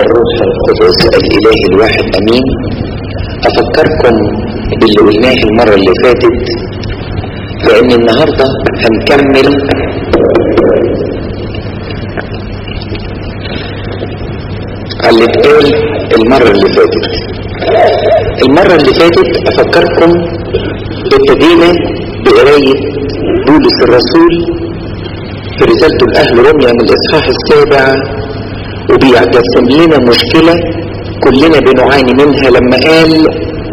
والروح القدس الإله الواحد أمين أفكركم باللي قلناه المرة اللي فاتت لأن النهاردة هنكمل على اللي اتقال المرة اللي فاتت المرة اللي فاتت أفكركم ابتدينا بقراية بولس الرسول في رسالته لأهل روميا من الإصحاح السابع وبيعتسم لنا مشكلة كلنا بنعاني منها لما قال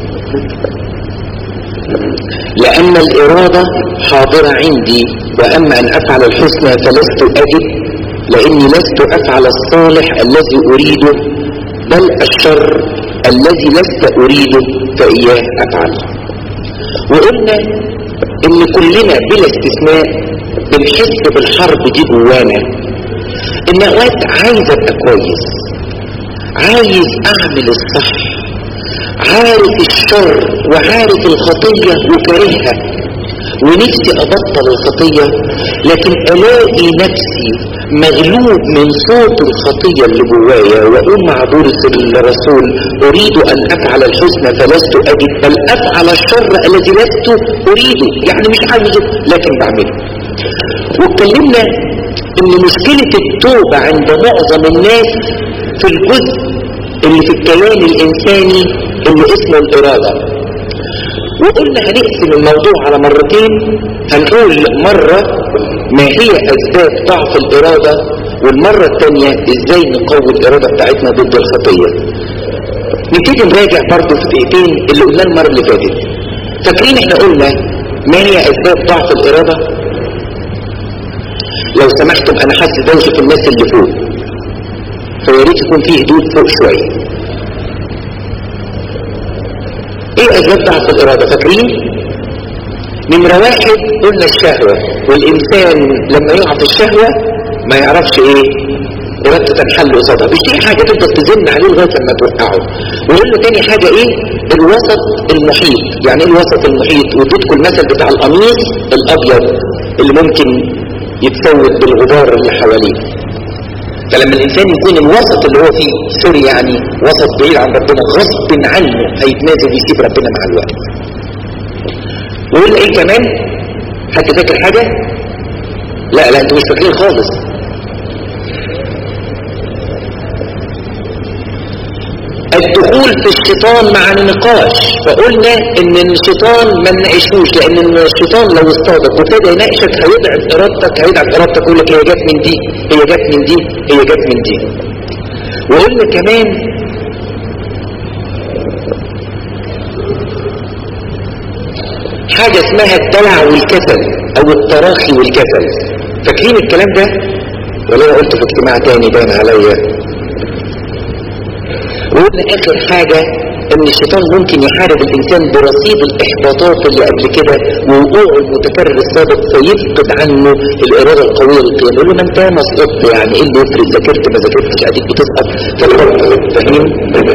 لأن الإرادة حاضرة عندي وأما أن أفعل الحسنى فلست أجد لأني لست أفعل الصالح الذي أريده بل الشر الذي لست أريده فإياه أفعل وقلنا إن كلنا بلا استثناء بنحس بالحرب دي جوانا إن أوقات عايز أبقى كويس عايز أعمل الصح عارف الشر وعارف الخطية وكارهها ونفسي أبطل الخطية لكن ألاقي نفسي مغلوب من صوت الخطية اللي جوايا وأقول مع بولس الرسول أريد أن أفعل الحسنى فلست أجد بل أفعل الشر الذي لست أريده يعني مش عايزه لكن بعمله واتكلمنا إن مشكلة التوبة عند معظم الناس في الجزء اللي في الكيان الإنساني اللي اسمه الإرادة وقلنا هنقسم الموضوع على مرتين هنقول مرة ما هي أسباب ضعف الإرادة والمرة الثانية إزاي نقوي الإرادة بتاعتنا ضد الخطية نبتدي نراجع برضه في دقيقتين اللي قلناه المرة اللي فاتت فاكرين احنا قلنا ما هي أسباب ضعف الإرادة لو سمحتم أنا حاسس دوشة الناس اللي فوق فيا ريت يكون فيه هدوء فوق شوية ايه اسباب ضعف الاراده فاكرين نمرة واحد قلنا الشهوة والإنسان لما يقع في الشهوة ما يعرفش إيه إرادته تنحل قصادها مش دي حاجة تفضل تزن عليه لغاية لما توقعه وقلنا تاني حاجة إيه الوسط المحيط يعني إيه الوسط المحيط واديتكم المثل بتاع القميص الأبيض اللي ممكن يتسود بالغبار اللي حواليه فلما الإنسان يكون الوسط اللي هو فيه سوري يعني وسط بعيد عن ربنا غصب عنه هيتنازل ويسيب ربنا مع الوقت وقلنا ايه كمان حد فاكر حاجة لا لا انتوا مش فاكرين خالص الدخول في الشيطان مع النقاش فقلنا ان الشيطان ما نناقشوش لان الشيطان لو اصطادك وابتدى يناقشك هيضعف ارادتك هيضعف ارادتك يقول لك هي جت من دي هي جت من دي هي جت من دي وقلنا كمان حاجة اسمها الدلع والكسل او التراخي والكسل فاكرين الكلام ده ولا انا قلت في اجتماع تاني باين عليا وقلنا اخر حاجة ان الشيطان ممكن يحارب الانسان برصيد الاحباطات اللي قبل كده ووقوعه المتكرر السابق فيفقد عنه الاراده القويه للقيام يقول له ما انت ما سقطت يعني ايه اللي يفرق ذاكرت ما ذاكرتش اديك بتسقط فاهمين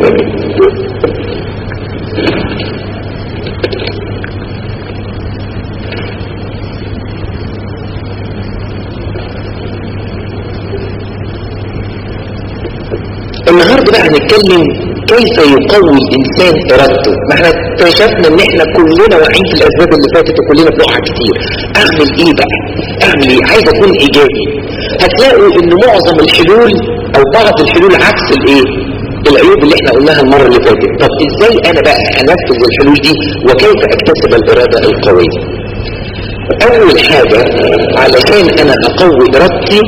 النهاردة بقى هنتكلم كيف يقوي الانسان ارادته ما احنا اكتشفنا ان احنا كلنا واقعين في الاسباب اللي فاتت وكلنا بنقع كتير اعمل ايه بقى اعمل ايه عايز اكون ايجابي هتلاقوا ان معظم الحلول او بعض الحلول عكس الايه العيوب اللي احنا قلناها المرة اللي فاتت طب ازاي انا بقى انفذ الحلول دي وكيف اكتسب الارادة القوية اول حاجة علشان انا اقوي ارادتي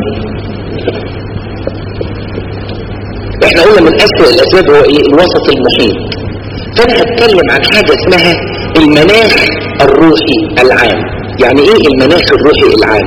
احنا قلنا من اسوأ الاسباب هو ايه الوسط المحيط فانا هتكلم عن حاجة اسمها المناخ الروحي العام يعني ايه المناخ الروحي العام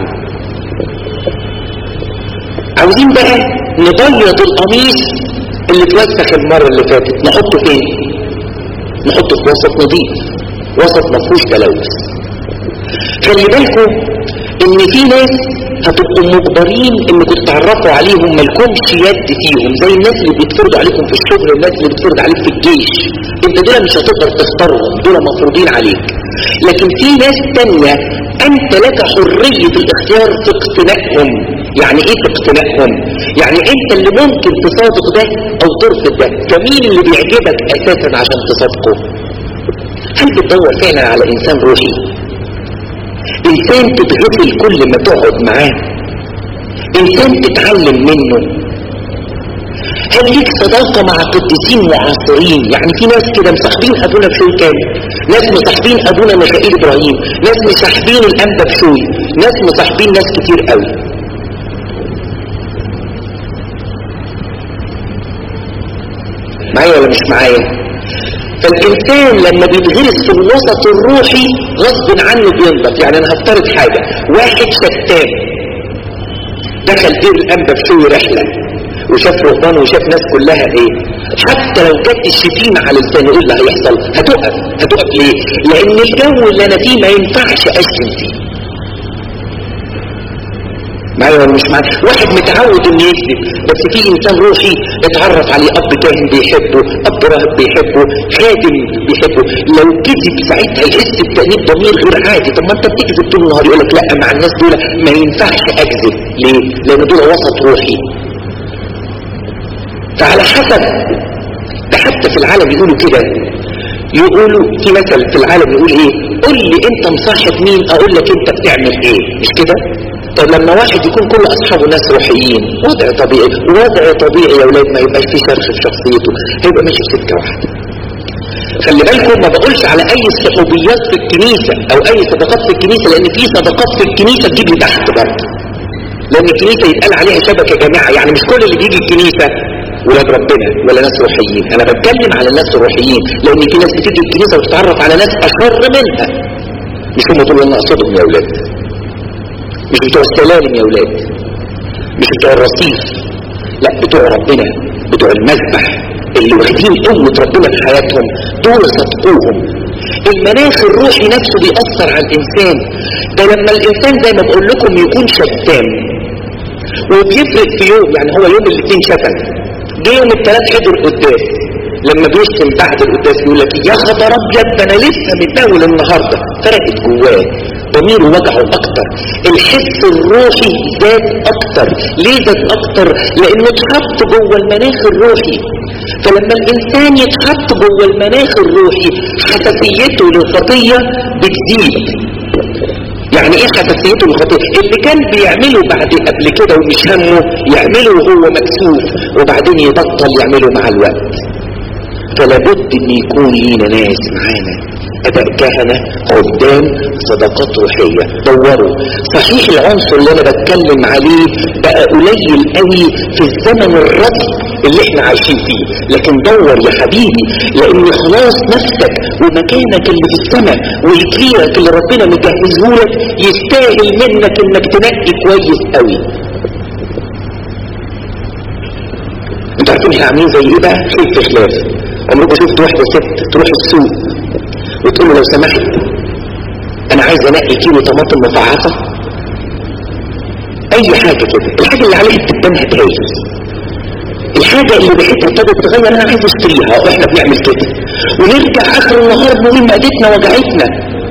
عاوزين بقى نبيض القميص اللي اتوسخ المرة اللي فاتت نحطه فين نحطه في وسط نظيف وسط ما فيهوش تلوث خلي بالكم ان في ناس هتبقوا مجبرين انكم تتعرفوا عليهم مالكمش يد فيهم زي الناس اللي بيتفرضوا عليكم في الشغل والناس اللي بيتفرض عليك في الجيش انت دول مش هتقدر تختارهم دول مفروضين عليك لكن في ناس تانية انت لك حرية الاختيار في اقتنائهم يعني ايه في اقتنائهم يعني انت اللي ممكن تصادق ده او ترفض ده فمين اللي بيعجبك اساسا عشان تصادقه هل بتدور فعلا على انسان روحي انسان تتغفل كل ما تقعد معاه انسان تتعلم منه هل ليك صداقة مع قديسين معاصرين يعني في ناس كده مصاحبين ابونا بشوي كامل ناس مصاحبين ابونا ميخائيل ابراهيم ناس مصاحبين الانبا بشوي ناس مصاحبين ناس كتير قوي معايا ولا مش معايا فالإنسان لما بيتغرس في الوسط الروحي غصب عنه بينضف يعني أنا هفترض حاجة واحد شتان دخل دير الأنبا بشوي رحلة وشاف رهبان وشاف ناس كلها ايه حتى لو جت الشتيمة على لسانه ايه اللي هيحصل هتقف هتقف ليه لان الجو اللي انا فيه ما ينفعش اشتم فيه معايا ولا مش معايا واحد متعود انه يكذب بس في انسان روحي اتعرف عليه اب كاهن بيحبه اب راهب بيحبه خادم بيحبه لو كذب ساعتها يحس بتأنيب ضمير غير عادي طب ما انت بتكذب طول النهار يقول لك لا مع الناس دول ما ينفعش اكذب ليه لان دول وسط روحي فعلى حسب ده حتى في العالم يقولوا كده يقولوا في مثل في العالم يقول ايه قول لي انت مصاحب مين اقول لك انت بتعمل ايه مش كده طب لما واحد يكون كل اصحابه ناس روحيين وضع طبيعي وضع طبيعي يا اولاد ما يبقاش في شرخ في شخصيته هيبقى ماشي في سكه واحده خلي بالكم ما بقولش على اي صحوبيات في الكنيسه او اي صداقات في الكنيسه لان في صداقات في الكنيسه تجيب لي تحت برضه لان الكنيسه يتقال عليها شبكه جماعه يعني مش كل اللي بيجي الكنيسه ولاد ربنا ولا ناس روحيين انا بتكلم على الناس الروحيين لان في ناس بتيجي الكنيسه وتتعرف على ناس اشر منها مش هم دول اللي اقصدهم يا اولاد مش بتوع السلالم يا اولاد مش بتوع الرصيف لا بتوع ربنا بتوع المذبح اللي واخدين قوة ربنا في حياتهم دول صدقوهم المناخ الروحي نفسه بيأثر على الإنسان ده لما الإنسان زي ما بقول لكم يكون شتام وبيفرق في يوم يعني هو يوم الاثنين شتم جه يوم الثلاث حضر القداس لما بيشتم بعد القداس يقول لك يا خبر ابيض ده انا لسه متناول النهارده فرقت جواه ضميره وجعه اكتر الحس الروحي زاد اكتر ليه زاد اكتر لانه اتحط جوه المناخ الروحي فلما الانسان يتحط جوه المناخ الروحي حساسيته للخطيه بتزيد يعني ايه حساسيته للخطيه اللي كان بيعمله بعد قبل كده ومش همه يعمله وهو مكسوف وبعدين يبطل يعمله مع الوقت فلابد ان يكون لينا ناس معانا اباء كهنة قدام صداقات روحية دوروا صحيح العنصر اللي انا بتكلم عليه بقى قليل قوي في الزمن الرطب اللي احنا عايشين فيه لكن دور يا حبيبي لان خلاص نفسك ومكانك اللي في السماء ويكليرك اللي ربنا مجهزه لك يستاهل منك انك تنقي كويس قوي انتوا عارفين احنا عاملين زي ايه بقى خلاف في خلاف عمركم شفت واحدة ست تروح السوق وتقول له لو سمحت انا عايز انقي كيلو طماطم مفعصة اي حاجة كده الحاجة اللي عليها التبان هتهيس الحاجة اللي ريحتها ابتدت تتغير انا عايز اشتريها واحنا بنعمل كده ونرجع اخر النهار نقول معدتنا وجعتنا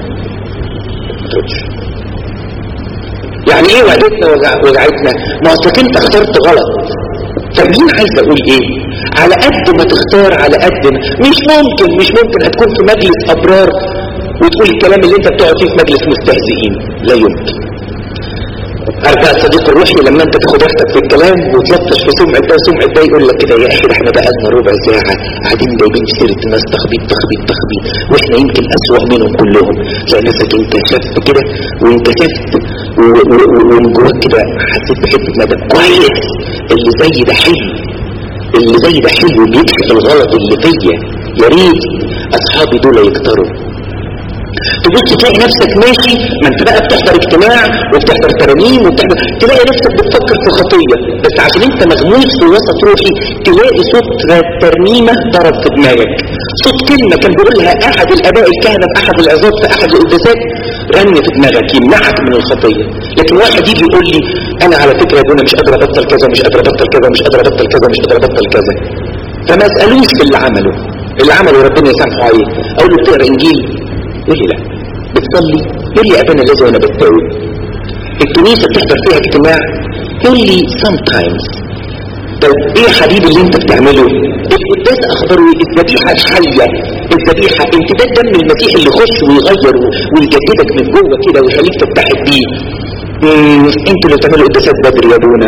يعني ايه وعدتنا وجعتنا ما اصلك انت اخترت غلط فمين عايز اقول ايه على قد ما تختار على قد ما مش ممكن مش ممكن هتكون في مجلس ابرار وتقول الكلام اللي انت بتقعد فيه في مجلس مستهزئين لا يمكن ارجع الصديق الروحي لما انت تاخد راحتك في الكلام وتلطش في سمعة ده وسمعة ده يقول لك كده يا اخي ده احنا بقالنا ربع ساعة قاعدين جايبين سيرة الناس تخبيط تخبيط تخبيط واحنا يمكن اسوأ منهم كلهم تلاقي نفسك انت شفت كده وانت شفت ومن جواك كده حسيت بحته ندم كويس اللي زي ده حلو اللي زي ده حلو بيكشف الغلط اللي فيا يا ريت اصحابي دول يكتروا تبص تلاقي نفسك ماشي ما انت بقى بتحضر اجتماع وبتحضر ترانيم وبتحضر تلاقي نفسك بتفكر في خطية بس عشان انت مغموس في وسط روحي تلاقي صوت ترنيمة ضرب في دماغك صوت كلمة كان بيقولها احد الاباء الكهنة في احد العظات في احد القداسات رن في دماغك يمنعك من الخطية لكن واحد يجي يقول لي انا على فكرة يا ابونا مش قادر ابطل كذا مش قادر ابطل كذا مش قادر ابطل كذا مش قادر ابطل كذا فما اسألوش في اللي عمله اللي عمله ربنا يسامحه عليه اقول له بتقرا انجيل يقول لي لا بتصلي يقول لي ابانا الذي وانا بتاوب الكنيسه بتحضر فيها اجتماع يقول لي sometimes طب ايه يا حبيبي اللي انت بتعمله القداس اخبره الذبيحه الحيه الذبيحه امتداد دم المسيح اللي يخش ويغير ويجددك من جوه كده ويخليك تتحد بيه انتوا اللي بتعملوا قداسات بدري يا ابونا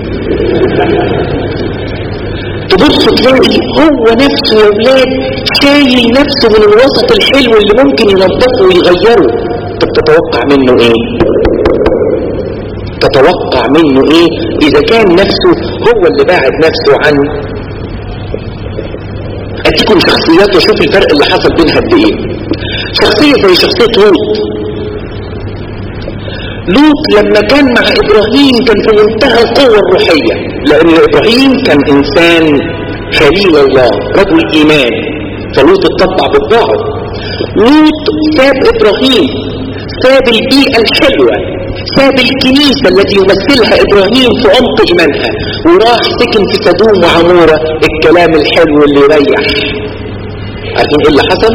تبص تلاقي هو نفسه يا ولاد شايل نفسه من الوسط الحلو اللي ممكن ينظفه ويغيره طب تتوقع منه ايه تتوقع منه ايه اذا كان نفسه هو اللي باعد نفسه عن اديكم شخصيات وشوف الفرق اللي حصل بينها قد ايه شخصية زي شخصية لوط لوط لما كان مع ابراهيم كان في منتهى القوة الروحية لان ابراهيم كان انسان خليل الله رجل ايمان فلوط اتطبع بطباعه لوط ساب ابراهيم ساب البيئة الحلوة ساب الكنيسة التي يمثلها ابراهيم في عمق ايمانها وراح سكن في سدوم وعمورة الكلام الحلو اللي يريح عارفين ايه اللي حصل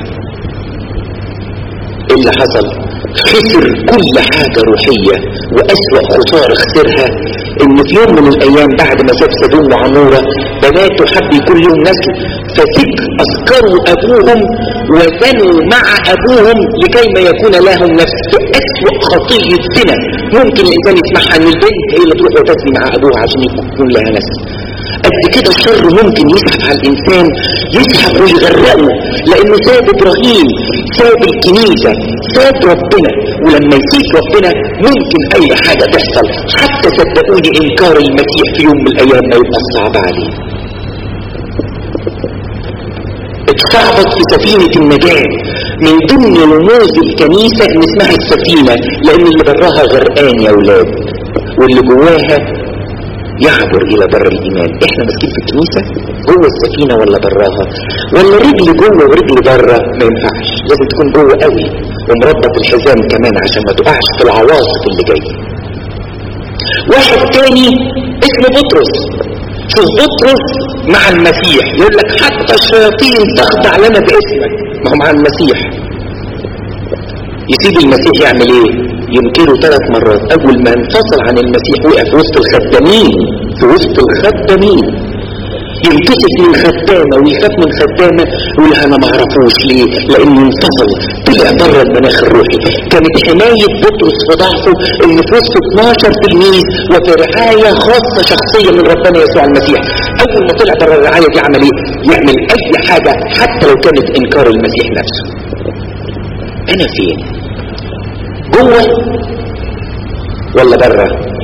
ايه اللي حصل خسر كل حاجة روحية واسوأ خسارة خسرها ان في يوم من الايام بعد ما ساب سدوم وعمورة بناته حب يكون لهم نسل فسك اسكروا ابوهم وزنوا مع ابوهم لكي ما يكون لهم نفس اسوأ خطية زنا ممكن الانسان يسمعها ان البنت هي اللي تروح وتزني مع ابوها عشان يكون لها نسل قد كده الشر ممكن يسحب على الانسان يسحب ويغرقه لانه ساب ابراهيم ساب الكنيسة ساب ربنا ولما يسيب ربنا ممكن اي حاجة تحصل حتى صدقوني انكار المسيح في يوم من الايام ما يبقى صعب عليه اتشعبط في سفينة النجاة من ضمن رموز الكنيسة ان اسمها السفينة لان اللي براها غرقان يا ولاد واللي جواها يعبر الى بر الايمان احنا ماسكين في الكنيسة جوه السفينة ولا براها ولا رجل جوه ورجل بره ما ينفعش لازم تكون جوه قوي ومربط الحزام كمان عشان ما تقعش في العواصف اللي جايه واحد تاني اسمه بطرس شوف بطرس مع المسيح يقول لك حتى الشياطين تخضع لنا باسمك ما هو مع المسيح يسيب المسيح يعمل ايه ينكره ثلاث مرات اول ما انفصل عن المسيح وقع في وسط الخدامين في وسط الخدامين ينكسف من خدامة ويخاف من خدامة يقول انا ما اعرفوش ليه لانه انفصل طلع بره المناخ الروحي كانت حماية بطرس في ضعفه ان في وسط 12 تلميذ وفي رعاية خاصة شخصية من ربنا يسوع المسيح اول ما طلع بره الرعاية دي عمل ايه يعمل اي حاجة حتى لو كانت انكار المسيح نفسه انا فين جوه ولا بره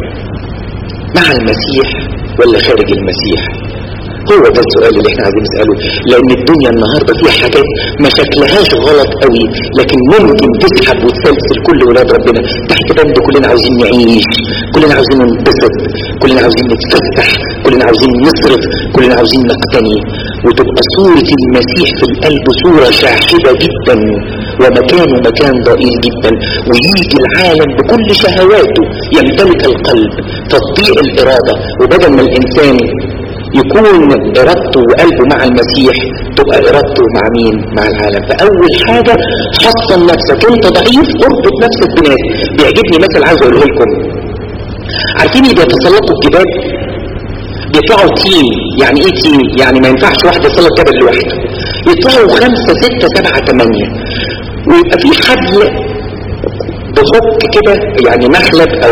مع المسيح ولا خارج المسيح هو ده السؤال اللي احنا عايزين نسأله لان الدنيا النهاردة فيها حاجات ما شكلهاش غلط قوي لكن ممكن تسحب وتسلسل كل ولاد ربنا تحت بند كلنا عاوزين نعيش كلنا عاوزين ننبسط كلنا عاوزين نتفتح كلنا عاوزين نصرف كلنا عاوزين نقتني وتبقى صورة المسيح في القلب صورة شاحبة جدا ومكانه مكان ضئيل جدا ويجي العالم بكل شهواته يمتلك القلب تطبيع الإرادة وبدل ما الإنسان يكون إرادته وقلبه مع المسيح تبقى إرادته مع مين؟ مع العالم فأول حاجة حصن نفسك أنت ضعيف اربط نفسك بناس بيعجبني مثل عايز أقوله لكم عارفين اللي بيتسلقوا الجبال بيطلعوا تيم يعني ايه تيم يعني ما ينفعش واحد يتسلق جبل لوحده يطلعوا خمسة ستة سبعة تمانية ويبقى في حبل بخك كده يعني مخلب او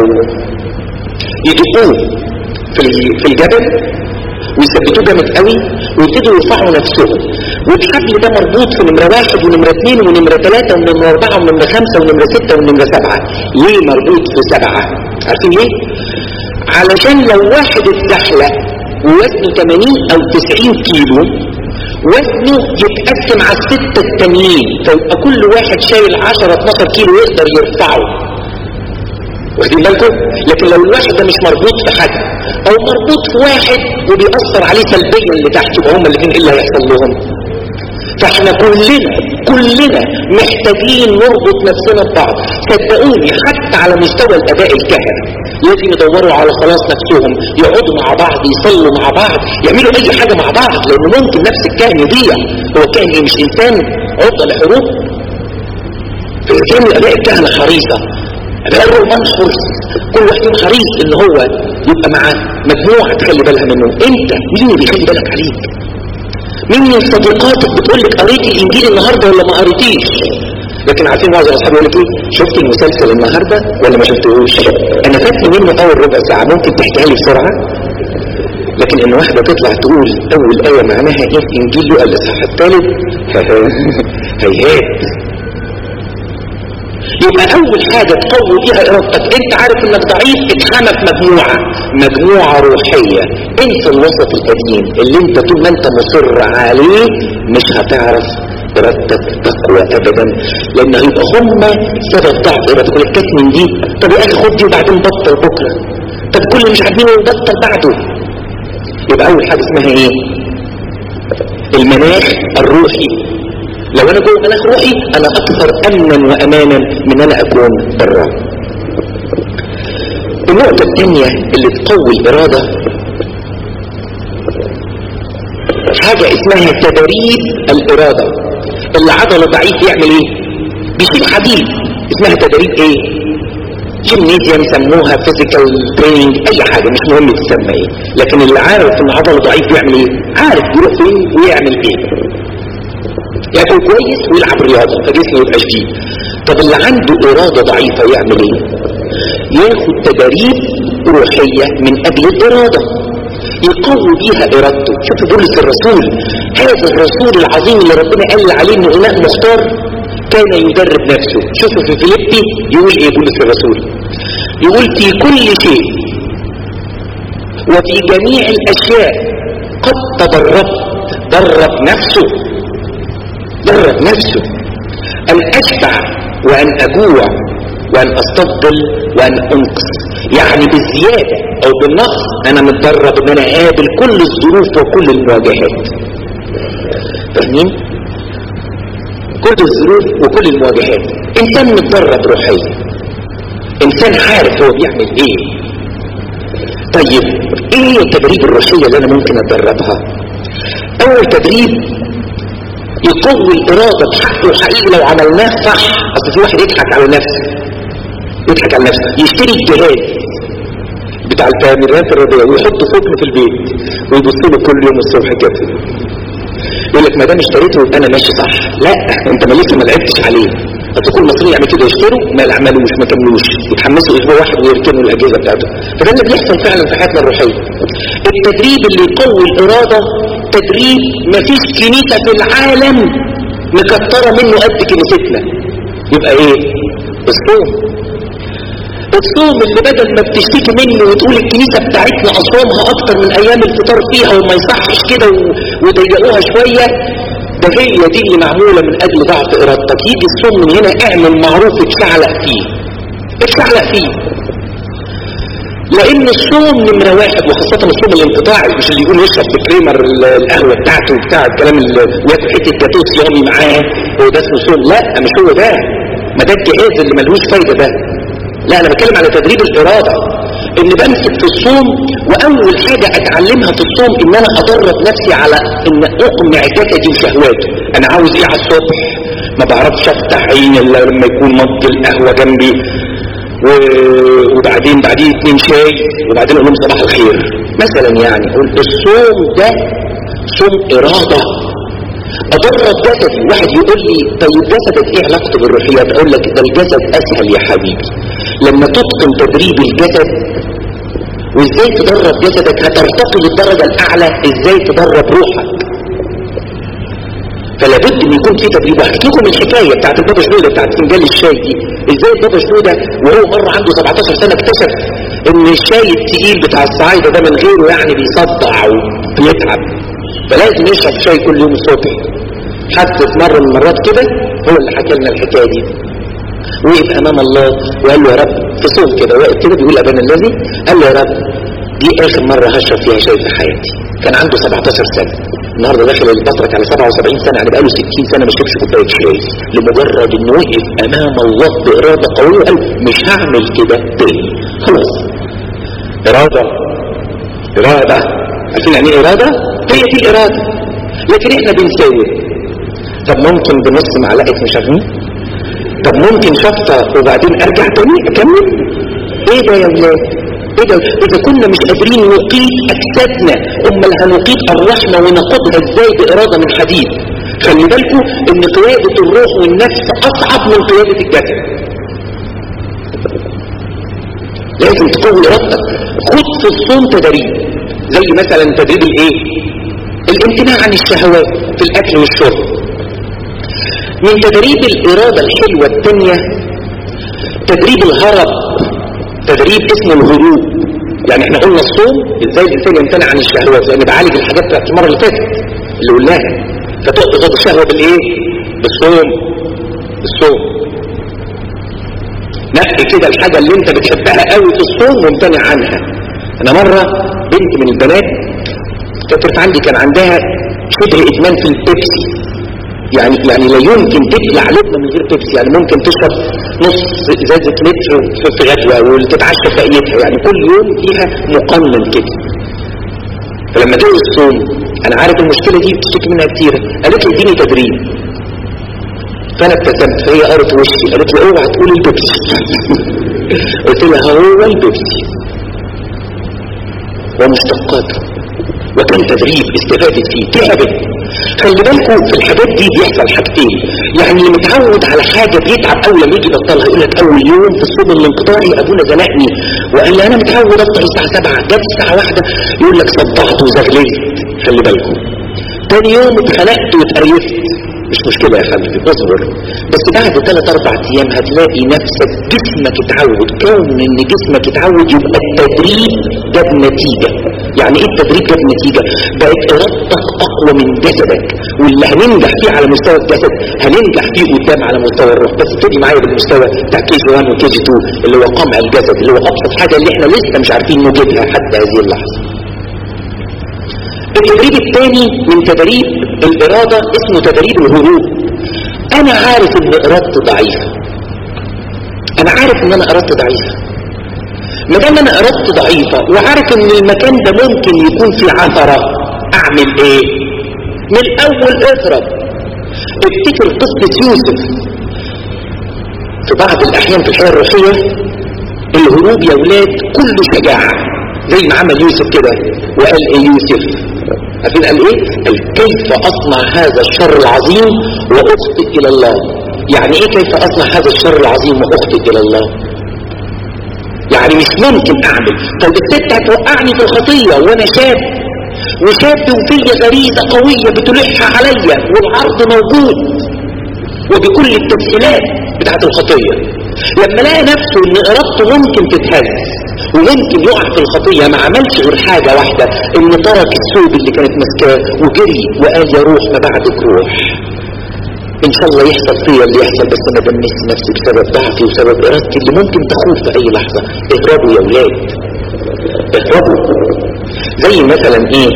يدقوه في في الجبل ويثبتوه جامد قوي ويبتدوا يرفعوا نفسهم والحبل ده مربوط في نمرة واحد ونمرة اثنين ونمرة ثلاثة ونمرة أربعة ونمرة خمسة ونمرة ستة ونمرة سبعة ليه مربوط في سبعة عارفين ليه؟ علشان لو واحد اتزحلق ووزنه 80 أو 90 كيلو وزنه يتقسم على الستة التانيين فيبقى كل واحد شايل 10 12 كيلو يقدر يرفعه واخدين بالكم لكن لو الواحد ده مش مربوط في حد او مربوط في واحد وبيأثر عليه سلبيا اللي تحت يبقى هما الاثنين ايه اللي هيحصل لهم فاحنا كلنا كلنا محتاجين نربط نفسنا ببعض صدقوني حتى على مستوى الاداء الكهنة لازم يدوروا على خلاص نفسهم يقعدوا مع بعض يصلوا مع بعض يعملوا اي حاجة مع بعض لانه ممكن نفس الكاهن يضيع هو الكاهن ايه مش انسان عرضة لحروب فالانسان الاداء الكهنة حريصة ابقى الرومان حرص كل واحد حريص ان هو يبقى مع مجموعة تخلي بالها منه انت مين اللي بيخلي بالك عليك مين من صديقاتك بتقول لك قريت الانجيل النهارده ولا ما قريتيش لكن عارفين معظم اصحابي يقول لك ايه شفت المسلسل النهارده ولا ما شفتهوش انا فاتني منه اول ربع ساعه ممكن تحكيها لي بسرعه لكن ان واحده تطلع تقول اول ايه معناها ايه في انجيل لوقا الاصحاح الثالث هيهات يبقى اول حاجة تقوي بيها ارادتك انت عارف انك ضعيف اتحمى في مجموعة مجموعة روحية انت الوسط القديم اللي انت طول ما انت مصر عليه مش هتعرف ارادتك تقوى ابدا لان هيبقى هم سبب ضعف ارادتك الكاس من دي طب يا اخي خد دي وبعدين بطل بكرة طب كل مش عارفين بطل بعده يبقى اول حاجة اسمها ايه المناخ الروحي لو انا جوه مناخ روحي انا اكثر امنا وامانا من انا اكون برا النقطة الثانية اللي تقوي الارادة حاجة اسمها تدريب الارادة اللي عضله ضعيف يعمل ايه بيشيل حديد اسمها تدريب ايه جيمنيزيوم سموها فيزيكال تريننج اي حاجة مش مهم تسمى ايه لكن اللي عارف ان عضله ضعيف يعمل ايه عارف يروح فين ويعمل ايه ياكل كويس ويلعب رياضة فجسمه يبقى شديد طب اللي عنده إرادة ضعيفة يعمل ايه ياخد تدريب روحية من أجل الإرادة يقوي بيها إرادته شوف بولس الرسول هذا الرسول العظيم اللي ربنا قال عليه انه إناء مختار كان يدرب نفسه شوفوا في فيليبي يقول ايه بولس الرسول يقول في كل شيء وفي جميع الأشياء قد تدربت درب نفسه درب نفسه أن أشبع وأن أجوع وأن أستفضل وأن أنقص يعني بالزيادة أو بالنقص أنا متدرب أن أنا أقابل كل الظروف وكل المواجهات فاهمين؟ كل الظروف وكل المواجهات إنسان متدرب روحيا إنسان عارف هو بيعمل إيه طيب إيه هي التدريب الروحية اللي أنا ممكن أتدربها؟ أول تدريب يقوي الإرادة بحقه حقيقي لو عملناه صح أصل في واحد يضحك على نفسه يضحك على نفسه يشتري الجهاز بتاع الكاميرات الرياضية ويحطه فوق في البيت ويبص له كل يوم الصبح كده يقول لك ما دام اشتريته يبقى انا ماشي صح لا انت ما لسه ما لعبتش عليه اصل كل المصريين يعمل كده يشتروا ما يعملوش ما كملوش يتحمسوا اسبوع واحد ويركنوا الاجهزه بتاعته فده اللي بيحصل فعلا في حياتنا الروحيه التدريب اللي يقوي الاراده تدريب ما فيش كنيسه في العالم مكتره منه قد كنيستنا يبقى ايه الصوم الصوم اللي بدل ما بتشتكي منه وتقول الكنيسة بتاعتنا أصومها أكتر من أيام الفطار فيها وما يصحش كده وضيقوها شوية ده هي دي اللي معمولة من أجل ضعف إرادتك يجي الصوم من هنا اعمل معروف اتشعلق فيه اتشعلق فيه لأن الصوم نمرة واحد وخاصة الصوم الانقطاعي مش اللي يقول يشرب بكريمر القهوة بتاعته وبتاع الكلام اللي وياكل حتة جاتوه صيامي معاه هو ده اسمه صوم لا مش هو ده ما ده الجهاز اللي ملهوش فايدة ده لا انا بتكلم على تدريب الارادة ان بمسك في الصوم واول حاجة اتعلمها في الصوم ان انا ادرب نفسي على ان اقمع جسدي وشهواته انا عاوز ايه على الصبح ما بعرفش افتح عيني الا لما يكون مج القهوة جنبي و... وبعدين بعدين اتنين شاي وبعدين اقول لهم صباح الخير مثلا يعني اقول الصوم ده صوم ارادة ادرب جسدي واحد يقول لي طيب جسدك ايه علاقته بالروحيات اقول لك ده الجسد اسهل يا حبيبي لما تتقن تدريب الجسد وازاي تدرب جسدك هترتقي للدرجة الاعلى ازاي تدرب روحك فلا بد ان يكون في تدريب واحد لكم الحكاية بتاعت البابا شنودة بتاعت فنجان الشاي دي ازاي البابا شنودة وهو مرة عنده 17 سنة اكتشف ان الشاي التقيل بتاع الصعايدة ده من غيره يعني بيصدع وبيتعب فلازم يشرب شاي كل يوم الصبح حتى في مرة من المرات كده هو اللي حكى لنا الحكاية دي وقف امام الله وقال له يا رب في صوت كده واقف كده بيقول ابانا الذي قال له يا رب دي اخر مرة هشرب فيها شاي في حياتي كان عنده 17 سنة النهاردة داخل البطرك على 77 سنة يعني بقاله 60 سنة ما شربش كوباية شاي لمجرد انه وقف امام الله بإرادة قوية وقال مش هعمل كده تاني خلاص إرادة إرادة عارفين يعني ايه إرادة؟ هي دي الإرادة لكن احنا بنساوي طب ممكن بنص معلقة مش عارفين طب ممكن شفطة وبعدين ارجع تاني اكمل ايه ده يا ولاد إذا, إذا كنا مش قادرين نقيد أجسادنا أمال هنقيد أرواحنا ونقودها إزاي بإرادة من حديد خلي بالكم إن قيادة الروح والنفس أصعب من قيادة الجسد لازم تقوي إرادتك خد في الصوم تدريب زي مثلا تدريب الإيه؟ الامتناع عن الشهوات في الأكل والشرب من تدريب الإرادة الحلوة الثانية تدريب الهرب تدريب اسمه الهروب يعني احنا قلنا الصوم ازاي الانسان يمتنع عن الشهوات لان بعالج الحاجات بتاعت المره اللي فاتت اللي قلناها فتقضي الشهوه بالايه بالصوم بالصوم نقي كده الحاجه اللي انت بتحبها قوي في الصوم وامتنع عنها انا مره بنت من البنات كانت عندي كان عندها شبه ادمان في البيبسي يعني يعني لا يمكن تبلع لقمه من غير بيبسي يعني ممكن تشرب نص ازازه لتر في غدوه وتتعشى فايتها يعني كل يوم فيها مقنن كده فلما جه الصوم انا عارف المشكله دي بتشتكي منها كتير قالت لي اديني تدريب فانا ابتسمت فهي قرت وشي قالت لي اوعى تقول البيبسي قلت لها هو البيبسي ومشتقاته وكان تدريب استفادت فيه تعبت خلي بالكم في الحاجات دي بيحصل حاجتين يعني اللي متعود على حاجة بيتعب اول لما يجي يبطلها يقول لك اول يوم في الصوم الانقطاعي ابونا زنقني وقال لي انا متعود افطر الساعة 7 جت الساعة واحدة يقول لك صدعت وزغللت خلي بالكم تاني يوم اتخنقت واتقريفت مش مشكلة يا حبيبي اصبر بس بعد ثلاث اربع ايام هتلاقي نفسك جسمك اتعود كون ان جسمك اتعود يبقى التدريب جاب نتيجة يعني ايه التدريب جاب نتيجة بقت ارادتك اقوى من جسدك واللي هننجح فيه على مستوى الجسد هننجح فيه قدام على مستوى الروح بس ابتدي معايا بالمستوى بتاع كي جي 1 وكي جي 2 اللي هو قمع الجسد اللي هو ابسط حاجة اللي احنا لسه مش عارفين نوجدها حتى هذه اللحظة التدريب الثاني من تدريب الإرادة اسمه تدريب الهروب أنا عارف إن إرادتي ضعيفة أنا عارف إن أنا إرادتي ضعيفة ما دام أنا إرادتي ضعيفة وعارف إن المكان ده ممكن يكون فيه عثرة أعمل إيه؟ من الأول اهرب افتكر قصة يوسف في بعض الأحيان في الحياة الروحية الهروب يا ولاد كله شجاعة زي ما عمل يوسف كده وقال ايه يوسف عارفين قال ايه قال كيف اصنع هذا الشر العظيم واخطئ الى الله يعني ايه كيف اصنع هذا الشر العظيم واخطئ الى الله يعني مش ممكن اعمل طب الست هتوقعني في الخطية وانا شاب وشاب وفيا غريزة قوية بتلح عليا والعرض موجود وبكل التسهيلات بتاعت الخطية لما لقى نفسه ان ارادته ممكن تتهز وممكن يقع في الخطية ما عملش غير حاجة واحدة ان ترك الثوب اللي كانت ماسكاه وجري وقال يا روح ما بعدك روح ان شاء الله يحصل فيا اللي يحصل بس انا دمست نفسي بسبب ضعفي وسبب ارادتي اللي ممكن تخوف في اي لحظة اهربوا يا ولاد اهربوا زي مثلا ايه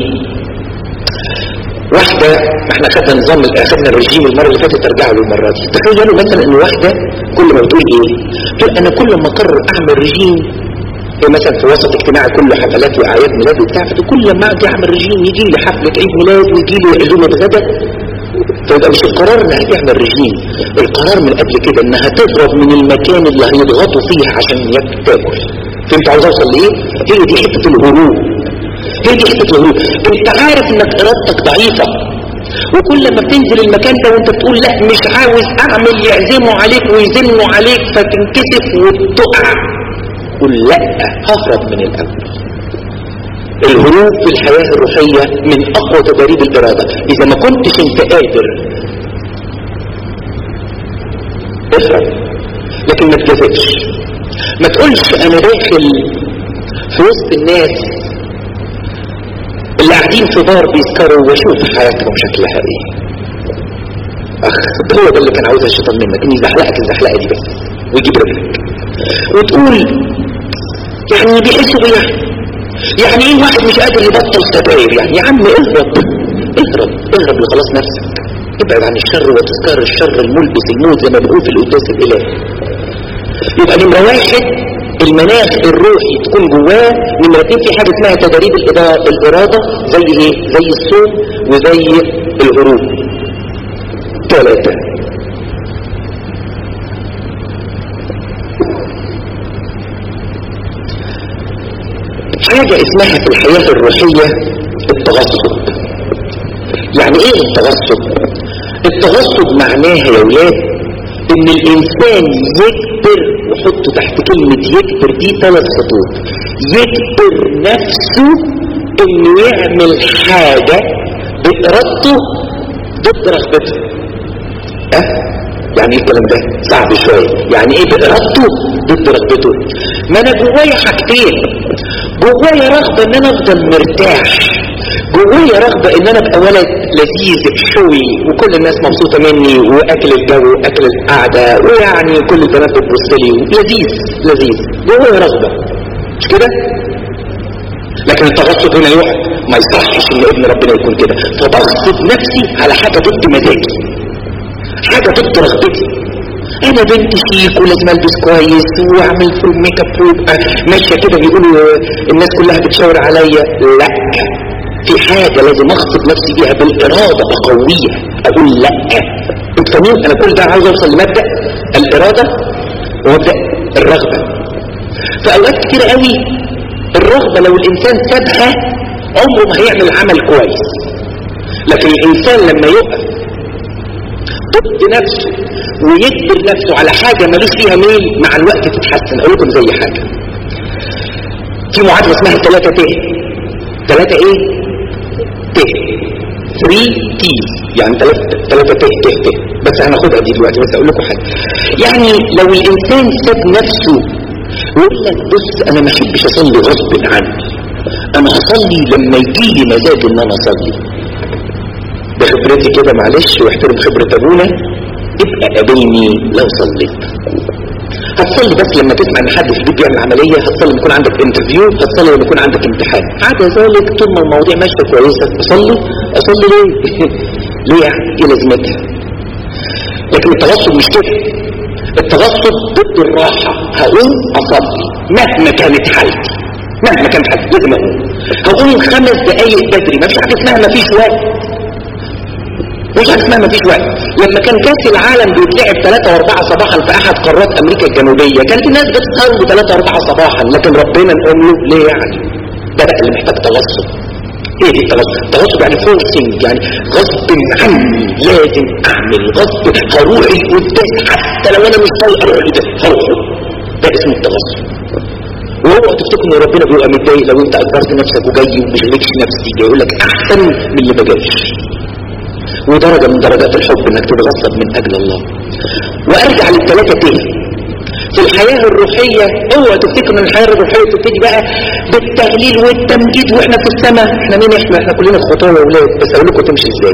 واحدة ما احنا خدنا نظام اخدنا الرجيم المرة اللي فاتت ارجع له المرة دي تخيلوا مثلا ان واحدة كل ما بتقول ايه تقول انا كل ما اقرر اعمل رجيم إيه مثلا في وسط اجتماعي كله حفلات واعياد ميلاد وبتاع فكل لما اجي اعمل رجيم يجي لي حفلة عيد ميلاد ويجي لي عزومة غدا فيبقى مش القرار انها تعمل رجيم القرار من قبل كده انها تهرب من المكان اللي هيضغطوا فيه عشان تاكل فهمت عاوز اوصل لايه هي دي حته الهروب هي دي حته الهروب انت عارف انك ارادتك ضعيفه وكل ما بتنزل المكان ده وانت بتقول لا مش عاوز اعمل يعزموا عليك ويزنوا عليك فتنكسف وتقع قل لا ههرب من الاول الهروب في الحياة الروحية من اقوى تدريب الارادة اذا ما كنتش انت قادر اهرب لكن ما تجازفش ما تقولش انا داخل في وسط الناس اللي قاعدين في بار بيسكروا واشوف حياتهم شكلها ايه اخ ده هو ده اللي كان عاوزها الشيطان منك ان يزحلقك الزحلقه دي بس ويجيب رجلك وتقول يعني بيحسوا بيه يعني ايه واحد مش قادر يبطل سجاير يعني يا عم اهرب اهرب اهرب لخلاص نفسك ابعد عن الشر وتذكار الشر الملبس الموت زي ما بنقول في القداس الالهي يبقى نمره واحد المناخ الروحي تكون جواه نمرة اتنين في حاجة اسمها تدريب الإرادة زي ايه زي الصوم وزي الهروب ثلاثة حاجة اسمها في الحياة الروحية التغصب يعني ايه التغصب التغصب معناها يا ولاد ان الانسان يكبر وحطوا تحت كلمة يكبر دي ثلاث خطوط يكبر نفسه انه يعمل حاجة بارادته ضد رغبته أه؟ يعني ايه الكلام ده صعب شوية يعني ايه بارادته ضد رغبته ما انا جوايا حاجتين جوايا رغبة ان انا افضل مرتاح جوايا رغبة ان انا ابقى ولد لذيذ حوي وكل الناس مبسوطة مني واكل الجو واكل القعدة ويعني كل البنات بتبص لي لذيذ لذيذ جوايا رغبة مش كده لكن التغصب هنا يقع ما يصحش ان ابن ربنا يكون كده فبغصب نفسي على حاجة ضد مزاجي حاجة ضد رغبتي انا بنت شيك ولازم البس كويس واعمل فول ميك اب وابقى ماشيه كده بيقولوا الناس كلها بتشاور عليا لا في حاجة لازم اغصب نفسي بيها بالارادة بقوية اقول لا انت فاهمين انا كل ده عاوز اوصل لمبدأ الارادة ومبدأ الرغبة فاوقات كتير قوي الرغبة لو الانسان سابها عمره ما هيعمل عمل كويس لكن الانسان لما يقف ضد نفسه ويجبر نفسه على حاجة ملوش فيها ميل مع الوقت تتحسن اقول لكم زي حاجة في معادلة اسمها ثلاثة ت ثلاثة ايه ت 3 تيز يعني ثلاثة ثلاثة ت ت ت بس هناخدها دي دلوقتي بس اقول لكم حاجة يعني لو الانسان ساب نفسه ويقول لك بص انا ما احبش اصلي غصب عني انا هصلي لما يجي لي مزاج ان انا اصلي بخبرتي كده معلش واحترم خبرة ابونا ابقى قابلني لو صليت هتصلي بس لما تسمع ان حد في البيت بيعمل عملية هتصلي لما يكون عندك انترفيو هتصلي لما يكون عندك امتحان عدا ذلك طول ما المواضيع ماشية كويسة اصلي اصلي ليه ليه يعني ايه لازمتها لكن التغصب مش كده التغصب ضد الراحة هقوم اصلي مهما كانت حالتي مهما كانت حالتي لازم اقوم هقوم خمس دقايق بدري ما فيش حاجة اسمها ما فيش وقت مش حاجه اسمها مفيش وقت لما كان كاس العالم بيتلعب 3 و4 صباحا في احد قارات امريكا الجنوبيه كانت الناس بتسهر ب 3 و4 صباحا لكن ربنا نقول له ليه يعني ده بقى اللي محتاج تغصب ايه دي التغصب التغصب يعني فورسنج يعني غصب عني لازم اعمل غصب هروح القداس حتى لو انا مش طايق اروح القداس هروح ده اسمه التغصب وهو تفتكر ان ربنا بيبقى متضايق لو انت اجبرت نفسك وجاي ومش ليكش نفسي جاي يقول لك احسن من اللي ما جاش ودرجة من درجات الحب انك تتغصب من اجل الله وارجع للثلاثة تاني في الحياة الروحية اوعى تفتكر ان الحياة الروحية تبتدي بقى بالتهليل والتمجيد واحنا في السماء احنا مين احنا احنا كلنا خطايا واولاد بس اقول لكم تمشي ازاي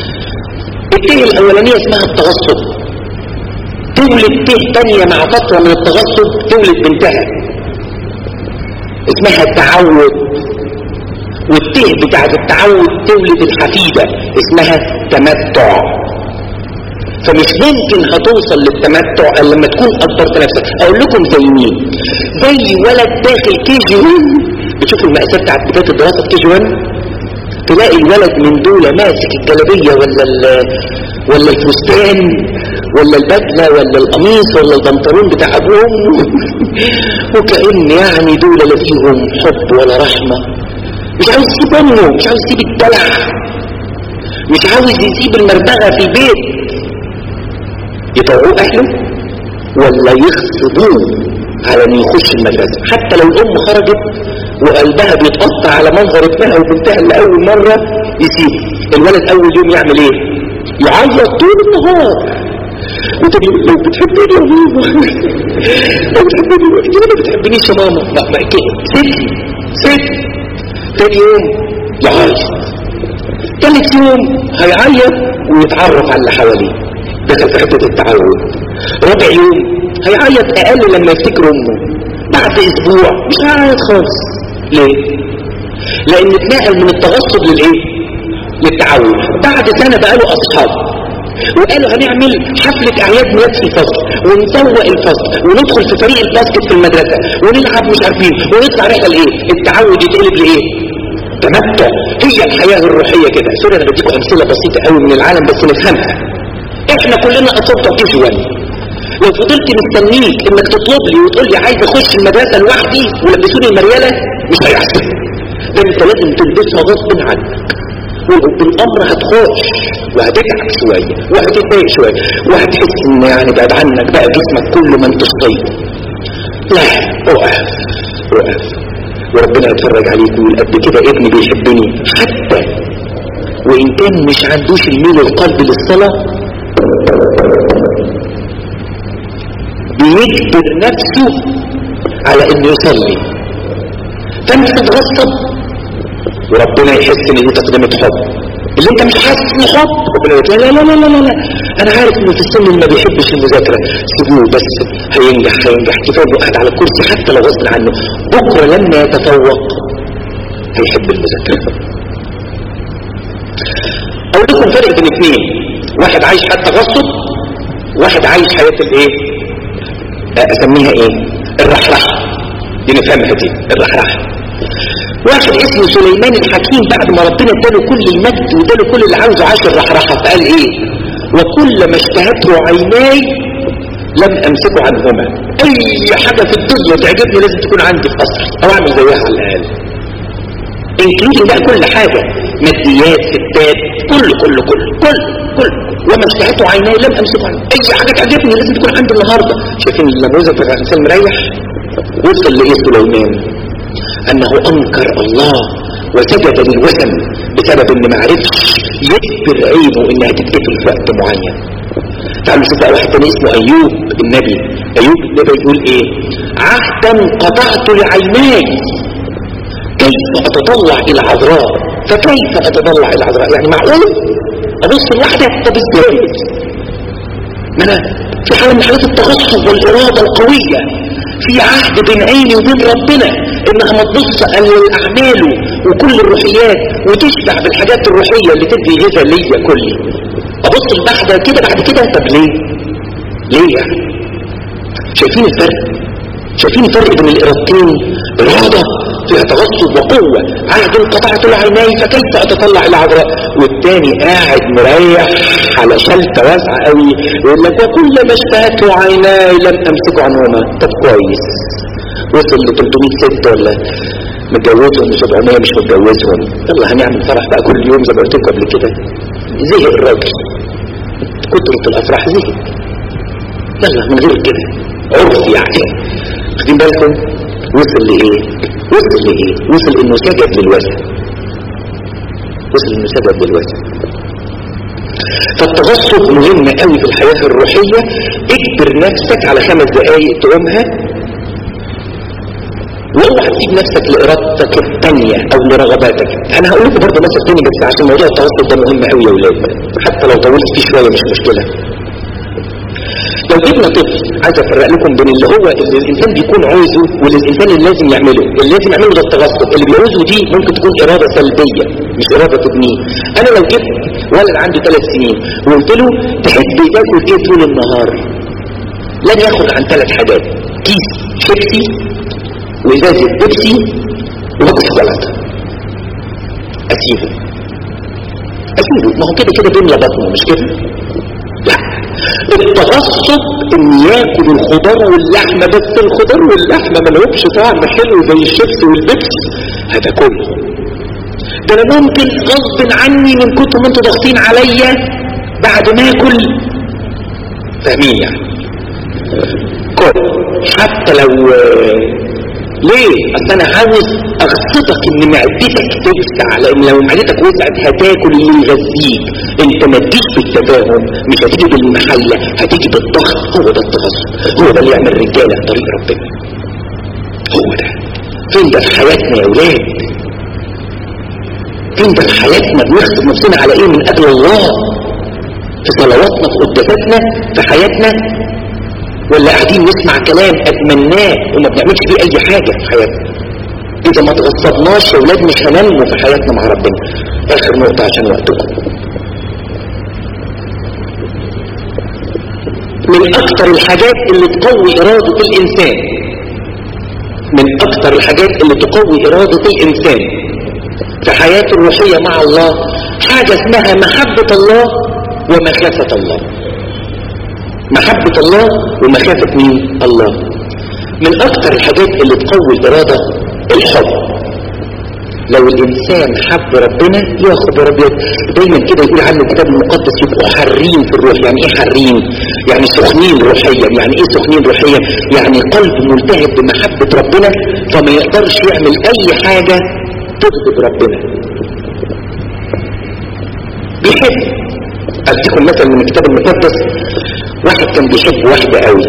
الته الاولانية اسمها التغصب تولد ته تانية مع فترة من التغصب تولد بنتها اسمها التعود والته بتاعت التعود تولد الحفيدة اسمها تمتع فمش ممكن هتوصل للتمتع الا لما تكون قدرت نفسك اقول لكم زي مين زي ولد داخل كي جي 1 بتشوفوا المقاسات بتاعت بدايه الدراسه في كي جي 1 تلاقي الولد من دول ماسك الجلابيه ولا ولا الفستان ولا البدله ولا القميص ولا البنطلون بتاع ابوه وكأن يعني دول لا فيهم حب ولا رحمه مش عاوز يسيب امه مش عاوز يسيب الدلع مش عاوز يسيب المربغة في البيت يطوعوه اهله ولا يغصبوه على ان يخش المدرسة حتى لو الام خرجت وقلبها بيتقطع على منظر ابنها وبنتها اللي اول مرة يسيب الولد اول يوم يعمل ايه يعيط طول النهار وتقول لو بتحبني يا ماما لو بتحبني انت ليه ما بتحبنيش يا ماما لا ما كده سيبني سيبني تاني يوم يعيط تالت يوم هيعيط ويتعرف على اللي حواليه دخل في حته التعود رابع يوم هيعيط اقل لما يفتكر امه بعد اسبوع مش هيعيط خالص ليه لان اتنقل من التغصب للايه للتعود بعد سنه بقى له اصحاب وقالوا هنعمل حفلة اعياد ميلاد في الفصل ونسوق الفصل وندخل في فريق الباسكت في المدرسة ونلعب مش عارفين ونطلع رحلة لايه التعود يتقلب لايه تمتع هي الحياة الروحية كده سوري انا بديكم امثلة بسيطة قوي من العالم بس نفهمها احنا كلنا اصبت كيجوال لو فضلت مستنيك انك تطلب لي وتقول لي عايز اخش المدرسة لوحدي ولبسوني المريالة مش هيحصل ده انت لازم تلبسها غصب عنك وبالامر هتخش وهتتعب شوية وهتتضايق شوية وهتحس ان يعني بعد عنك بقى جسمك كله ما انتش طيب لا اقف اقف وربنا يتفرج عليك ويقول قد كده ابني بيحبني حتى وان كان مش عندوش الميل القلب للصلاة بيجبر نفسه على انه يصلي فانت تتغصب وربنا يحس ان دي تقدمة حب اللي انت مش حاسس انه حب ربنا يقول لا لا لا لا لا لا انا عارف انه في السن اللي ما بيحبش المذاكره سيبوه بس هينجح هينجح كفايه انه قاعد على الكرسي حتى لو غصب عنه بكره لما يتفوق هيحب المذاكره اقول لكم فرق بين اثنين واحد عايش حتى تغصب واحد عايش حياه الايه اسميها ايه الرحرحه دي نفهمها دي الرحرحه واحد اسمه سليمان الحكيم بعد ما ربنا اداله كل المجد واداله كل اللي عاوزه عاش الرحرحه فقال ايه وكل ما اشتهته عيناي لم امسكه عنهما اي حاجه في الدنيا تعجبني لازم تكون عندي في قصري او اعمل زيها على الاقل انكلودنج بقى كل حاجه ماديات ستات كل كل كل كل كل وما اشتهته عيناي لم امسكه عنه اي حاجه تعجبني لازم تكون عندي النهارده شايفين النموذج بتاع الانسان مريح وصل لايه سليمان انه انكر الله وسجد للوثن بسبب ان ما عرفش يجبر عينه انها تتقفل في وقت معين تعالوا نشوف بقى واحد تاني اسمه ايوب النبي ايوب النبي يقول ايه عهدا قطعت لعيناي كيف اتطلع الى عذراء فكيف اتطلع الى عذراء يعني معقول ابص لواحده طب ازاي ما انا في حاله من حالات التغصب والاراده القويه في عهد بين عيني وبين ربنا انها ما تبص لاعماله وكل الروحيات وتشبع بالحاجات الروحيه اللي تدي غذاء ليا كلي ابص لواحده كده بعد كده طب ليه ليه يعني شايفين الفرق شايفين الفرق بين الارادتين اراده فيها تغصب وقوه عهد قطعت العيناي فكيف اتطلع الى عذراء والتاني قاعد مريح على شلته واسعه قوي يقول لك وكل ما اشتهته عيناي لم امسكه عنهما طب كويس وصل ل 300 ست ولا متجوزهم 700 مش متجوزهم يلا هنعمل فرح بقى كل يوم زي ما قلت لكم قبل كده زهق الراجل كترة الافراح زهق يلا من غير كده عرف يعني واخدين بالكم وصل لايه وصل لايه وصل انه سجد للوثن وصل انه سجد للوثن فالتغصب مهم قوي في الحياة الروحية اجبر نفسك على خمس دقايق تقومها واوعى تسيب نفسك لارادتك الثانيه او لرغباتك انا هقول لكم برضه مثل تاني بس عشان موضوع التوسط ده مهم قوي يا اولاد حتى لو طولت فيه شويه مش مشكله لو جبنا طفل عايز افرق لكم بين اللي هو اللي الانسان بيكون عاوزه واللي الانسان اللي لازم يعمله اللي لازم يعمله ده التغصب اللي بيعوزه دي ممكن تكون اراده سلبيه مش اراده تبنيه انا لو جبت ولد عنده ثلاث سنين وقلت له تحب تاكل ايه طول النهار لن ياخد عن ثلاث حاجات كيس شيبسي وازازه بيبسي وباكل شوكولاته اسيبه اسيبه ما هو كده كده بيملى بطنه مش كده لا التغصب ان ياكل الخضار واللحمه بس الخضار واللحمه ما لهمش طعم حلو زي الشيبس والبيبسي هذا كله ده انا ممكن غصب عني من كتر ما انتوا ضاغطين عليا بعد ما اكل فاهمين يعني كل حتى لو ليه اصل انا عاوز اغصبك ان معدتك توسع لان لو معدتك وسعت هتاكل اللي يغذيك انت ما تجيش بالتفاهم مش هتيجي بالمحله هتيجي بالضغط هو ده التغصب هو ده اللي يعمل رجاله في طريق ربنا هو ده فين ده في حياتنا يا ولاد فين ده في حياتنا بنخدم نفسنا على ايه من اجل الله في صلواتنا في قداساتنا في حياتنا ولا قاعدين نسمع كلام اتمناه وما بنعملش بيه اي حاجة في حياتنا اذا ما تغصبناش يا ولاد مش هننمو في حياتنا مع ربنا اخر نقطة عشان وقتكم من اكتر الحاجات اللي تقوي ارادة الانسان من اكتر الحاجات اللي تقوي ارادة الانسان في حياته الروحية مع الله حاجة اسمها محبة الله ومخافة الله محبة الله ومخافة مين الله من اكتر الحاجات اللي تقوي الارادة الحب لو الانسان حب ربنا يا خبر ابيض دايما كده يقول عنه الكتاب المقدس يبقوا حارين في الروح يعني ايه حارين يعني سخنين روحيا يعني ايه سخنين روحيا يعني قلب ملتهب بمحبة ربنا فما يقدرش يعمل اي حاجة تغضب ربنا بيحب اديكم مثلا من الكتاب المقدس واحد كان بيحب واحدة قوي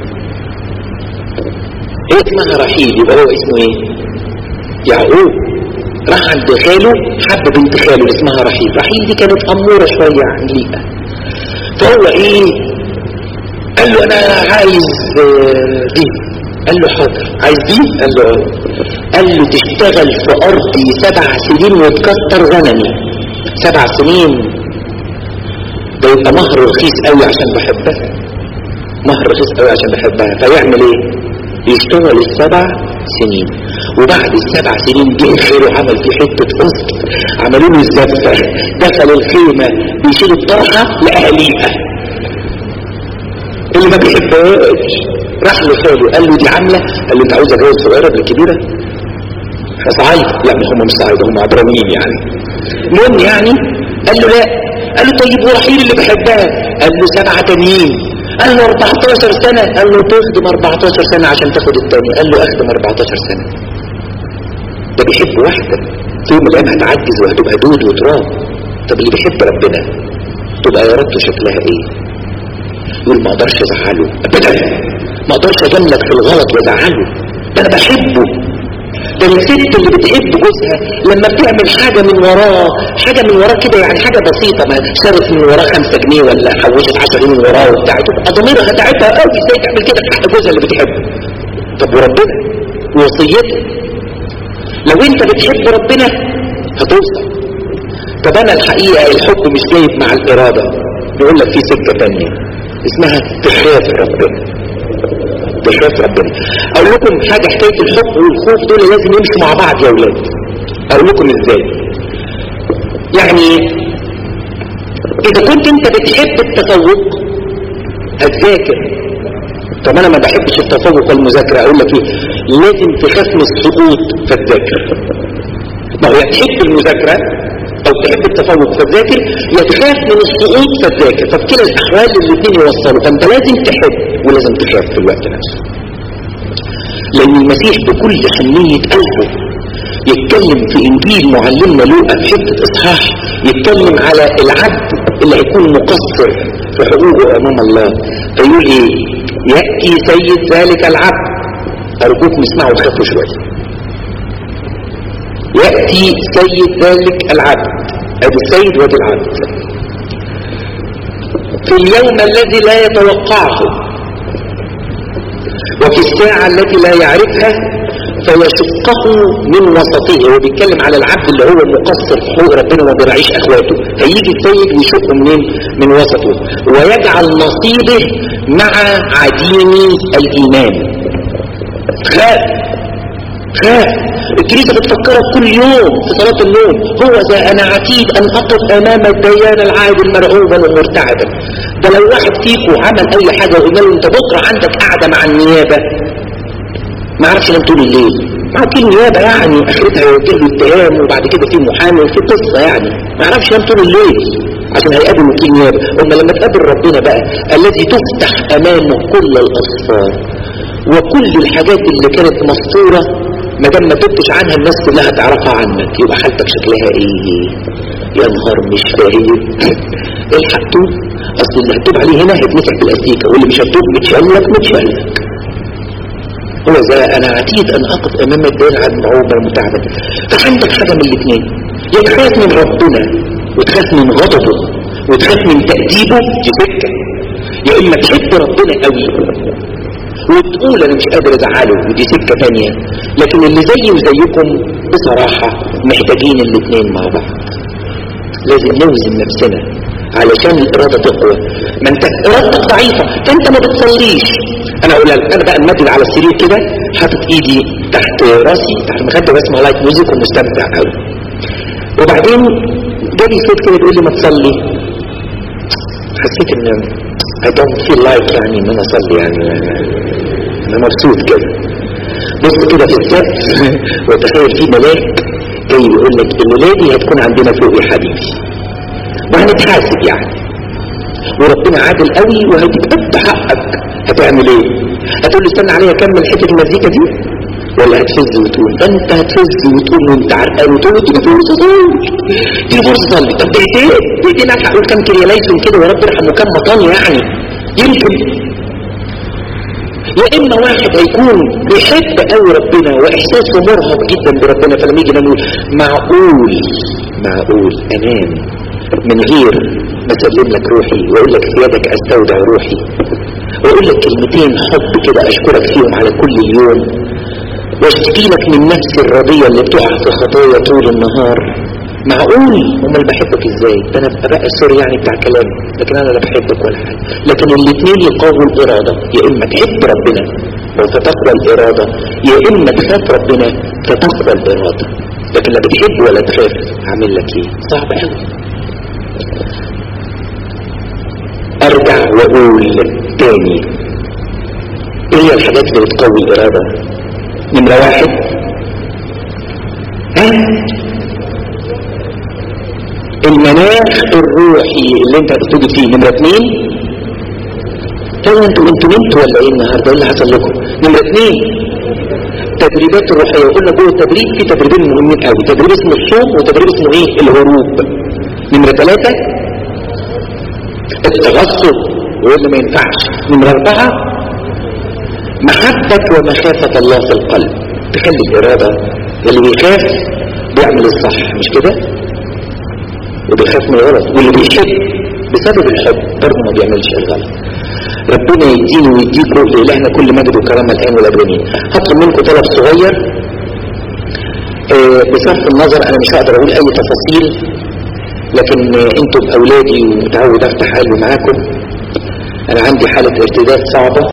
ايه اسمها رحيل يبقى هو اسمه ايه يعقوب راح عند خاله حب بنت خاله اللي اسمها رحيل رحيل دي كانت اموره شويه عنيئه فهو ايه قال له انا عايز دي قال له حاضر عايز دي قال له اه قال له تشتغل في ارضي سبع سنين وتكتر غنمي سبع سنين ده يبقى مهر رخيص قوي عشان بحبها مهر رخيص قوي عشان بحبها فيعمل ايه يشتغل السبع سنين وبعد السبع سنين جه الخير وعمل فيه حتة قسط عملوا له الزفة دخل الخيمة بيشيل الطرحة لأهليها اللي ما بيحبهاش راح لخاله قال له دي عاملة قال له انت عاوز اتجوز صغيرة ولا كبيرة صعيد لا هم مش صعيد هم عبرانيين يعني المهم يعني قال له لا قال له طيب ورحيل اللي بحبها قال له سبعة تانيين قال له 14 سنة قال له تخدم 14 سنة عشان تاخد التاني قال له اخدم 14 سنة ده بيحب واحدة في يوم من الايام هتعجز وهتبقى دود وتراب طب اللي بيحب ربنا تبقى يا رب شكلها ايه يقول ما اقدرش ازعله ابدا ما اقدرش اجملك في الغلط وازعله ده انا بحبه ده الست اللي بتحب جوزها لما بتعمل حاجة من وراه حاجة من وراه كده يعني حاجة بسيطة ما شرت من وراه خمسة جنيه ولا حوشت عشرة جنيه من وراه وبتاع تبقى ضميرها تعبها قوي ازاي تعمل كده في حق جوزها اللي بتحبه طب وربنا وصيته لو انت بتحب ربنا هتوصل طب انا الحقيقة الحب مش جايب مع الارادة بيقول لك في سكة تانية اسمها تخاف ربنا تخاف ربنا اقول لكم حاجة حكاية الحب والخوف دول لازم يمشوا مع بعض يا اولاد اقول لكم ازاي يعني اذا كنت انت بتحب التفوق هتذاكر طب انا ما بحبش التفوق والمذاكرة اقول لك ايه لازم تخاف من السقوط فتذاكر ما هو تحب المذاكرة او تحب التفوق فتذاكر يا تخاف من السقوط فتذاكر ففي كلا الاحوال الاثنين يوصلوا فانت لازم تحب ولازم تخاف في الوقت نفسه لان المسيح بكل حنية قلبه يتكلم في انجيل معلمنا لوقا في حته اصحاح يتكلم على العبد اللي هيكون مقصر في حقوقه امام الله فيقول ايه ياتي سيد ذلك العبد ارجوكم اسمعوا وخافوا شويه ياتي سيد ذلك العبد ادي السيد وادي العبد في اليوم الذي لا يتوقعه وفي الساعة التي لا يعرفها فيشقه من وسطه هو بيتكلم على العبد اللي هو مقصر في حقوق ربنا وما بيراعيش اخواته فيجي السيد ويشقه منين من وسطه ويجعل نصيبه مع عديم الايمان خاف خاف الكنيسة بتفكرك كل يوم في صلاة النوم هو ذا انا عتيد ان اقف امام الديان العادل مرعوبا ومرتعبا ده لو واحد فيكم عمل اي حاجة وقلنا له انت بكرة عندك قاعدة مع النيابة ما عرفش ينام طول الليل مع كل نيابة يعني اخرتها يوجه له اتهام وبعد كده في محامي وفي قصة يعني ما عرفش ينام طول الليل عشان هيقابل وكيل نيابة اما لما تقابل ربنا بقى الذي تفتح امامه كل الاسفار وكل الحاجات اللي كانت مستورة ما دام ما تبتش عنها الناس كلها تعرفها عنك يبقى حالتك شكلها ايه يا نهار مش فاهم الحق توب اصل اللي هتوب عليه هنا هيتمسح بالاستيكه واللي مش هتوب متشلك متشلك هو ذا انا عتيد ان اقف امام الدين على المعوبة المتعبة فعندك حاجة من الاثنين يا تخاف من ربنا وتخاف من غضبه وتخاف من تأديبه دي سكة يا اما تحب ربنا قوي وتقول انا مش قادر ازعله ودي سكة تانية لكن اللي زيي وزيكم بصراحة محتاجين الاثنين مع بعض لازم نوزن نفسنا علشان الإرادة تقوى ما انت إرادتك ضعيفة فانت ما بتصليش انا اقول لك انا بقى المدل على السرير كده حاطط ايدي تحت راسي تحت المخدة واسمع لايت ميوزك ومستمتع قوي وبعدين جالي صوت كده بيقول لي ما تصلي حسيت ان I don't feel like يعني ان انا اصلي يعني انا مبسوط كده بص كده في السقف وتخيل في ملاك جاي يقول لك الليله دي هتكون عندنا فوق يا حبيبي وهنتحاسب يعني وربنا عادل قوي وهيديك قد حقك هتعمل ايه هتقول له استنى عليا اكمل حته المزيكا دي ولا هتفز وتقول ده انت هتفز وتقول وانت عرقان وتقول اديني فرصه صلي اديني فرصه صلي طب دقيقتين دقيقتين الحق اقول كام كرياليسون كده يا رب ارحم وكام مطاني يعني يمكن يا اما واحد هيكون بيحب قوي ربنا واحساسه مرهق جدا بربنا فلما يجي نقول معقول معقول انام من غير ما اسلم لك روحي واقول لك سيادك استودع روحي واقول لك كلمتين حب كده اشكرك فيهم على كل اليوم واشتكي لك من نفسي الرضية اللي بتقع في خطايا طول النهار معقول امال بحبك ازاي ده انا بقى سوري يعني بتاع كلام لكن انا لا بحبك ولا حاجه لكن الاثنين يقووا الاراده يا اما تحب ربنا وتتقوى الاراده يا اما تخاف ربنا فتقوى الاراده لكن لا بتحب ولا تخاف اعمل لك ايه صعب قوي ارجع واقول تاني ايه هي الحاجات اللي بتقوي الاراده نمره واحد ها المناخ الروحي اللي انت هتتوجد فيه نمرة اثنين طبعا انتوا انتوا نمتوا ولا ايه النهارده ايه اللي حصل لكم نمرة اثنين تدريبات الروحية وقلنا جوه التدريب في تدريبين مهمين قوي تدريب اسمه الصوم وتدريب اسمه ايه الهروب نمرة ثلاثة التغصب واللي ما ينفعش نمرة اربعة محبة ومخافة الله في القلب تخلي الإرادة اللي بيخاف بيعمل الصح مش كده وبيخاف من الغلط واللي بيحب بسبب الحب برضه ما بيعملش الغلط ربنا يديني ويديكم لإلهنا كل مجد وكرامة الآن والأبدين هطلب منكم طلب صغير آه بصرف النظر أنا مش هقدر أقول أي تفاصيل لكن آه أنتم أولادي ومتعود أفتح قلبي معاكم أنا عندي حالة ارتداد صعبة